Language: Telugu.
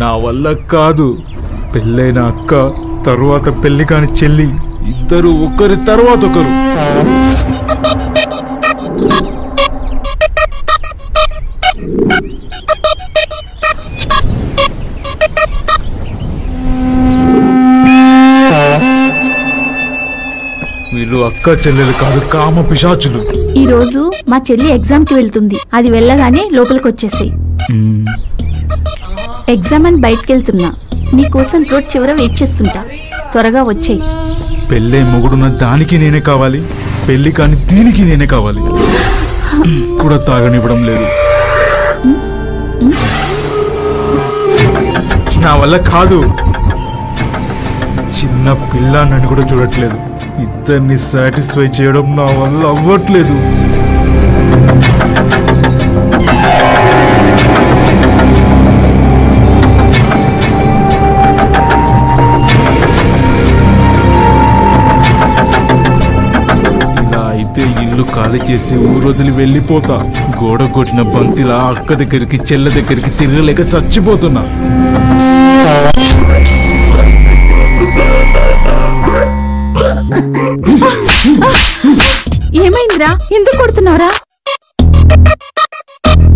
నా వల్ల కాదు పెళ్ళైన అక్క తరువాత పెళ్లి కాని చెల్లి ఇద్దరు ఒకరి తర్వాత ఒకరు వీళ్ళు అక్క చెల్లెలు కాదు కామ పిశాచులు ఈ రోజు మా చెల్లి ఎగ్జామ్ కి వెళ్తుంది అది వెళ్ళగానే లోపలికి వచ్చేసాయి మ్మ్. ఎగ్జామ్ అని బయటికి వెళ్తున్నా నీ కోసం రోడ్ చివర వెయిట్ చేస్తుంటా త్వరగా వచ్చేయి పెళ్ళే మొగుడున్న దానికి నేనే కావాలి పెళ్లి కాని దీనికి నేనే కావాలి కూడా తాగనివ్వడం లేదు నా వల్ల కాదు చిన్న పిల్ల నన్ను కూడా చూడట్లేదు ఇద్దరిని సాటిస్ఫై చేయడం నా వల్ల అవ్వట్లేదు ఇలా అయితే ఇల్లు ఖాళీ చేసి ఊరొదిలి వెళ్ళిపోతా గోడ కొట్టిన బంతిలా అక్క దగ్గరికి చెల్ల దగ్గరికి తిరగలేక చచ్చిపోతున్నా ఏమైందిరా ఎందుకు కొడుతున్నావురా